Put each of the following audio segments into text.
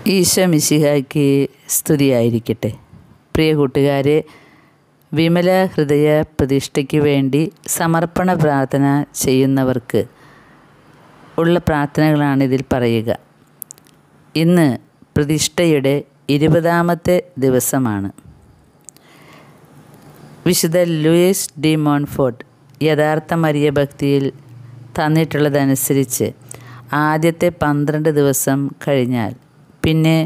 ഈശോ മിശിഹായ്ക്ക് സ്തുതിയായിരിക്കട്ടെ പ്രിയ കൂട്ടുകാരെ വിമല ഹൃദയ പ്രതിഷ്ഠയ്ക്ക് വേണ്ടി സമർപ്പണ പ്രാർത്ഥന ചെയ്യുന്നവർക്ക് ഉള്ള പ്രാർത്ഥനകളാണ് ഇതിൽ പറയുക ഇന്ന് പ്രതിഷ്ഠയുടെ ഇരുപതാമത്തെ ദിവസമാണ് വിശുദ്ധ ലൂയിസ് ഡി മോൺഫോർട്ട് യഥാർത്ഥ മരിയ ഭക്തിയിൽ തന്നിട്ടുള്ളതനുസരിച്ച് ആദ്യത്തെ പന്ത്രണ്ട് ദിവസം കഴിഞ്ഞാൽ പിന്നെ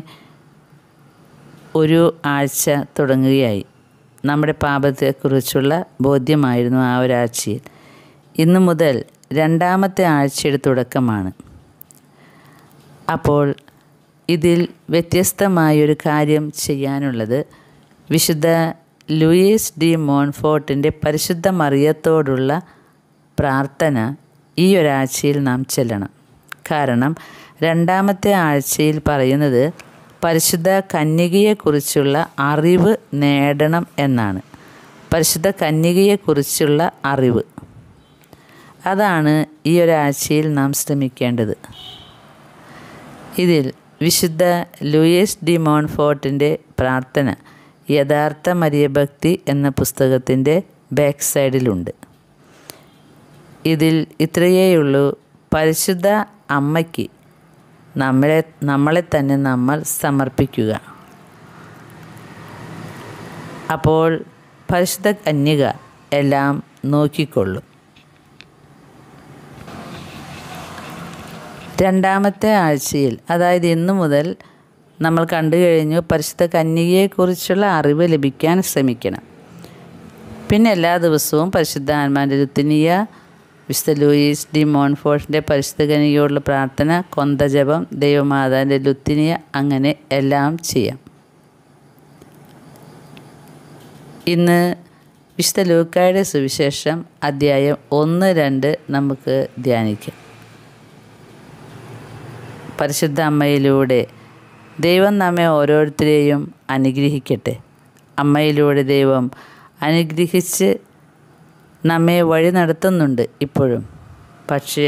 ഒരു ആഴ്ച തുടങ്ങുകയായി നമ്മുടെ പാപത്തെക്കുറിച്ചുള്ള ബോധ്യമായിരുന്നു ആ ഒരാഴ്ചയിൽ ഇന്നു മുതൽ രണ്ടാമത്തെ ആഴ്ചയുടെ തുടക്കമാണ് അപ്പോൾ ഇതിൽ വ്യത്യസ്തമായൊരു കാര്യം ചെയ്യാനുള്ളത് വിശുദ്ധ ലൂയിസ് ഡി മോൺഫോർട്ടിൻ്റെ പരിശുദ്ധ മറിയത്തോടുള്ള പ്രാർത്ഥന ഈ ഒരാഴ്ചയിൽ നാം ചെല്ലണം കാരണം രണ്ടാമത്തെ ആഴ്ചയിൽ പറയുന്നത് പരിശുദ്ധ കന്യകയെക്കുറിച്ചുള്ള അറിവ് നേടണം എന്നാണ് പരിശുദ്ധ കന്യകയെക്കുറിച്ചുള്ള അറിവ് അതാണ് ഈ ഒരാഴ്ചയിൽ നാം ശ്രമിക്കേണ്ടത് ഇതിൽ വിശുദ്ധ ലൂയിസ് ഡി മോൺഫോർട്ടിൻ്റെ പ്രാർത്ഥന യഥാർത്ഥ മരിയഭക്തി എന്ന പുസ്തകത്തിൻ്റെ ബാക്ക് സൈഡിലുണ്ട് ഇതിൽ ഇത്രയേയുള്ളൂ പരിശുദ്ധ അമ്മയ്ക്ക് നമ്മളെ നമ്മളെ തന്നെ നമ്മൾ സമർപ്പിക്കുക അപ്പോൾ പരിശുദ്ധ കന്യക എല്ലാം നോക്കിക്കൊള്ളും രണ്ടാമത്തെ ആഴ്ചയിൽ അതായത് ഇന്നു മുതൽ നമ്മൾ കണ്ടു കഴിഞ്ഞു പരിശുദ്ധ കന്യകയെക്കുറിച്ചുള്ള അറിവ് ലഭിക്കാൻ ശ്രമിക്കണം പിന്നെ എല്ലാ ദിവസവും പരിശുദ്ധ ആത്മാൻ്റെ രുത്തിനിയ വിശുദ്ധ ലൂയിസ് ഡി മോൺഫോർട്ടിൻ്റെ പരിശുദ്ധ കനികയോടുള്ള പ്രാർത്ഥന കൊന്തജപം ദൈവമാതാവിൻ്റെ ലുത്തിനിയ അങ്ങനെ എല്ലാം ചെയ്യാം ഇന്ന് വിശുദ്ധ ലൂക്കായുടെ സുവിശേഷം അധ്യായം ഒന്ന് രണ്ട് നമുക്ക് ധ്യാനിക്കാം പരിശുദ്ധ അമ്മയിലൂടെ ദൈവം നമ്മെ ഓരോരുത്തരെയും അനുഗ്രഹിക്കട്ടെ അമ്മയിലൂടെ ദൈവം അനുഗ്രഹിച്ച് നമ്മെ വഴി നടത്തുന്നുണ്ട് ഇപ്പോഴും പക്ഷേ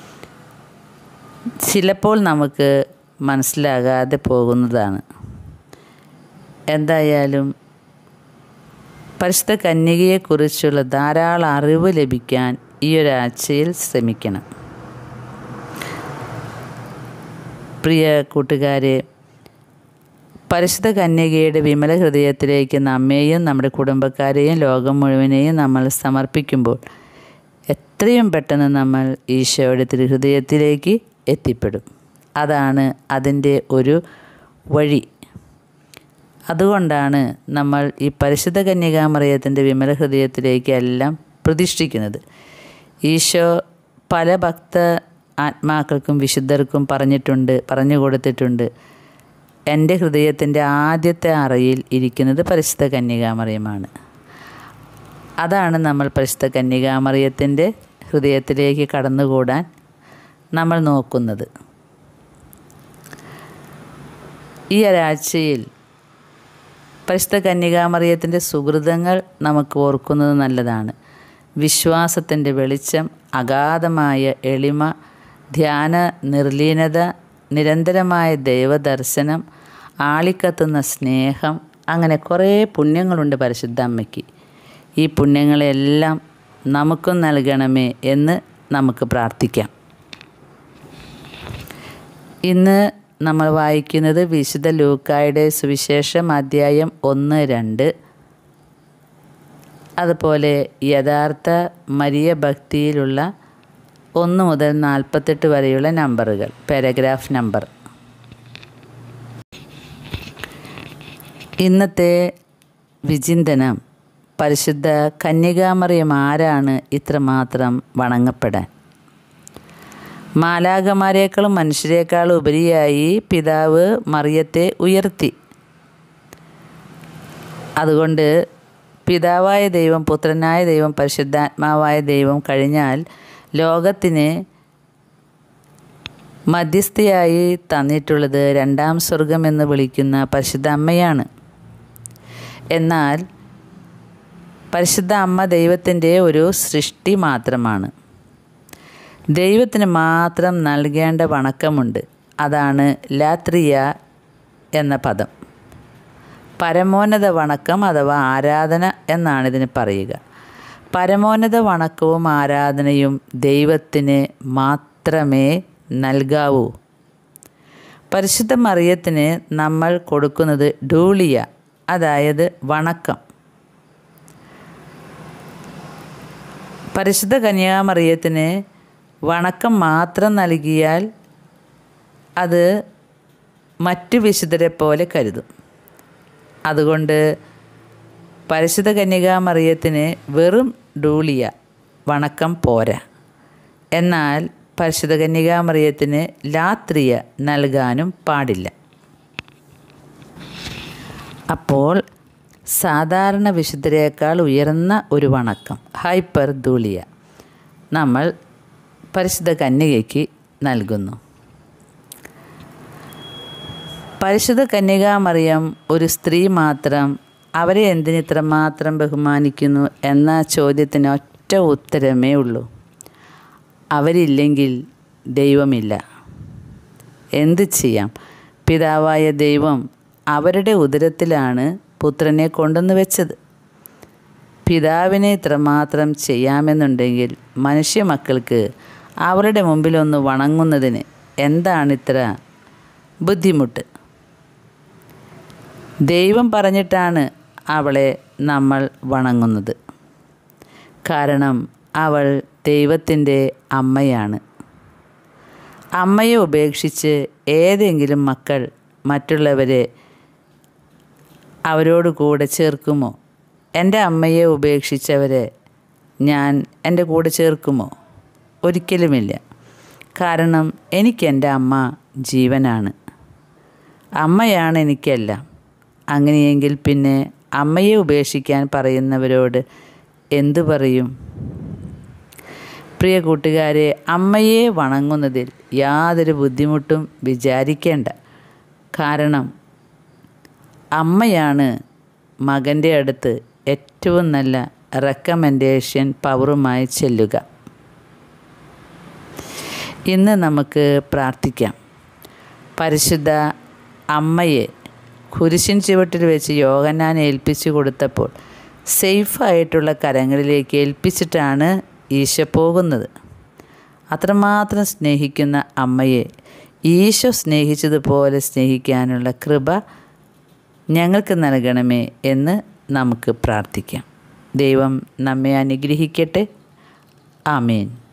ചിലപ്പോൾ നമുക്ക് മനസ്സിലാകാതെ പോകുന്നതാണ് എന്തായാലും പരിശുദ്ധ കന്യകയെക്കുറിച്ചുള്ള ധാരാളം അറിവ് ലഭിക്കാൻ ഈ ഒരാഴ്ചയിൽ ശ്രമിക്കണം പ്രിയ കൂട്ടുകാരെ പരിശുദ്ധ കന്യകയുടെ വിമല ഹൃദയത്തിലേക്ക് നമ്മെയും നമ്മുടെ കുടുംബക്കാരെയും ലോകം മുഴുവനെയും നമ്മൾ സമർപ്പിക്കുമ്പോൾ എത്രയും പെട്ടെന്ന് നമ്മൾ ഈശോയുടെ തിരുഹൃദയത്തിലേക്ക് എത്തിപ്പെടും അതാണ് അതിൻ്റെ ഒരു വഴി അതുകൊണ്ടാണ് നമ്മൾ ഈ പരിശുദ്ധ കന്യകാമറിയത്തിൻ്റെ വിമല ഹൃദയത്തിലേക്ക് എല്ലാം പ്രതിഷ്ഠിക്കുന്നത് ഈശോ പല ഭക്ത ആത്മാക്കൾക്കും വിശുദ്ധർക്കും പറഞ്ഞിട്ടുണ്ട് പറഞ്ഞു കൊടുത്തിട്ടുണ്ട് എൻ്റെ ഹൃദയത്തിൻ്റെ ആദ്യത്തെ അറയിൽ ഇരിക്കുന്നത് പരിശുദ്ധ കന്യകാമറിയമാണ് അതാണ് നമ്മൾ പരിശുദ്ധ കന്യകാമറിയത്തിൻ്റെ ഹൃദയത്തിലേക്ക് കടന്നുകൂടാൻ നമ്മൾ നോക്കുന്നത് ഈ ഒരാഴ്ചയിൽ പരിശുദ്ധ കന്യകാമറിയത്തിൻ്റെ സുഹൃതങ്ങൾ നമുക്ക് ഓർക്കുന്നത് നല്ലതാണ് വിശ്വാസത്തിൻ്റെ വെളിച്ചം അഗാധമായ എളിമ ധ്യാന നിർലീനത നിരന്തരമായ ദൈവദർശനം ആളിക്കത്തുന്ന സ്നേഹം അങ്ങനെ കുറേ പുണ്യങ്ങളുണ്ട് പരിശുദ്ധ അമ്മയ്ക്ക് ഈ പുണ്യങ്ങളെല്ലാം നമുക്കും നൽകണമേ എന്ന് നമുക്ക് പ്രാർത്ഥിക്കാം ഇന്ന് നമ്മൾ വായിക്കുന്നത് വിശുദ്ധ ലൂക്കായുടെ സുവിശേഷം അധ്യായം ഒന്ന് രണ്ട് അതുപോലെ യഥാർത്ഥ മരിയ ഭക്തിയിലുള്ള ഒന്ന് മുതൽ നാൽപ്പത്തെട്ട് വരെയുള്ള നമ്പറുകൾ പാരഗ്രാഫ് നമ്പർ ഇന്നത്തെ വിചിന്തനം പരിശുദ്ധ കന്യകാമറിയം ആരാണ് ഇത്രമാത്രം വണങ്ങപ്പെടാൻ മാലാകമാരേക്കാളും മനുഷ്യരെക്കാളും ഉപരിയായി പിതാവ് മറിയത്തെ ഉയർത്തി അതുകൊണ്ട് പിതാവായ ദൈവം പുത്രനായ ദൈവം പരിശുദ്ധാത്മാവായ ദൈവം കഴിഞ്ഞാൽ ലോകത്തിന് മധ്യസ്ഥയായി തന്നിട്ടുള്ളത് രണ്ടാം സ്വർഗം എന്ന് വിളിക്കുന്ന പരിശുദ്ധ അമ്മയാണ് എന്നാൽ പരിശുദ്ധ അമ്മ ദൈവത്തിൻ്റെ ഒരു സൃഷ്ടി മാത്രമാണ് ദൈവത്തിന് മാത്രം നൽകേണ്ട വണക്കമുണ്ട് അതാണ് ലാത്രിയ എന്ന പദം പരമോന്നത വണക്കം അഥവാ ആരാധന എന്നാണ് ഇതിന് പറയുക പരമോന്നത വണക്കവും ആരാധനയും ദൈവത്തിന് മാത്രമേ നൽകാവൂ പരിശുദ്ധ മറിയത്തിന് നമ്മൾ കൊടുക്കുന്നത് ഡൂളിയ അതായത് വണക്കം പരിശുദ്ധ കന്യാമറിയത്തിന് വണക്കം മാത്രം നൽകിയാൽ അത് മറ്റു വിശുദ്ധരെ പോലെ കരുതും അതുകൊണ്ട് പരിശുദ്ധ കന്യകാമറിയത്തിന് വെറും ഡൂളിയ വണക്കം പോരാ എന്നാൽ പരിശുദ്ധ കന്യകാമറിയത്തിന് ലാത്രിയ നൽകാനും പാടില്ല അപ്പോൾ സാധാരണ വിശുദ്ധരേക്കാൾ ഉയർന്ന ഒരു വണക്കം ഹൈപ്പർ ധൂളിയ നമ്മൾ പരിശുദ്ധ കന്യകയ്ക്ക് നൽകുന്നു പരിശുദ്ധ കന്യകാമറിയം ഒരു സ്ത്രീ മാത്രം അവരെ എന്തിനിത്ര മാത്രം ബഹുമാനിക്കുന്നു എന്ന ചോദ്യത്തിന് ഒറ്റ ഉത്തരമേ ഉള്ളൂ അവരില്ലെങ്കിൽ ദൈവമില്ല എന്ത് ചെയ്യാം പിതാവായ ദൈവം അവരുടെ ഉദരത്തിലാണ് പുത്രനെ കൊണ്ടുവന്ന് വെച്ചത് പിതാവിനെ ഇത്രമാത്രം ചെയ്യാമെന്നുണ്ടെങ്കിൽ മനുഷ്യ മക്കൾക്ക് അവരുടെ മുമ്പിലൊന്ന് വണങ്ങുന്നതിന് എന്താണിത്ര ബുദ്ധിമുട്ട് ദൈവം പറഞ്ഞിട്ടാണ് അവളെ നമ്മൾ വണങ്ങുന്നത് കാരണം അവൾ ദൈവത്തിൻ്റെ അമ്മയാണ് അമ്മയെ ഉപേക്ഷിച്ച് ഏതെങ്കിലും മക്കൾ മറ്റുള്ളവരെ അവരോട് കൂടെ ചേർക്കുമോ എൻ്റെ അമ്മയെ ഉപേക്ഷിച്ചവരെ ഞാൻ എൻ്റെ കൂടെ ചേർക്കുമോ ഒരിക്കലുമില്ല കാരണം എനിക്ക് എൻ്റെ അമ്മ ജീവനാണ് അമ്മയാണ് എനിക്കെല്ലാം അങ്ങനെയെങ്കിൽ പിന്നെ അമ്മയെ ഉപേക്ഷിക്കാൻ പറയുന്നവരോട് എന്തു പറയും പ്രിയ കൂട്ടുകാരെ അമ്മയെ വണങ്ങുന്നതിൽ യാതൊരു ബുദ്ധിമുട്ടും വിചാരിക്കേണ്ട കാരണം അമ്മയാണ് മകൻ്റെ അടുത്ത് ഏറ്റവും നല്ല റെക്കമെൻഡേഷൻ പവറുമായി ചെല്ലുക ഇന്ന് നമുക്ക് പ്രാർത്ഥിക്കാം പരിശുദ്ധ അമ്മയെ കുരിശിൻ ചുവട്ടിൽ വെച്ച് യോഗനാൻ ഏൽപ്പിച്ചു കൊടുത്തപ്പോൾ സേഫായിട്ടുള്ള കരങ്ങളിലേക്ക് ഏൽപ്പിച്ചിട്ടാണ് ഈശോ പോകുന്നത് അത്രമാത്രം സ്നേഹിക്കുന്ന അമ്മയെ ഈശോ സ്നേഹിച്ചതുപോലെ സ്നേഹിക്കാനുള്ള കൃപ ഞങ്ങൾക്ക് നൽകണമേ എന്ന് നമുക്ക് പ്രാർത്ഥിക്കാം ദൈവം നമ്മെ അനുഗ്രഹിക്കട്ടെ ആമേൻ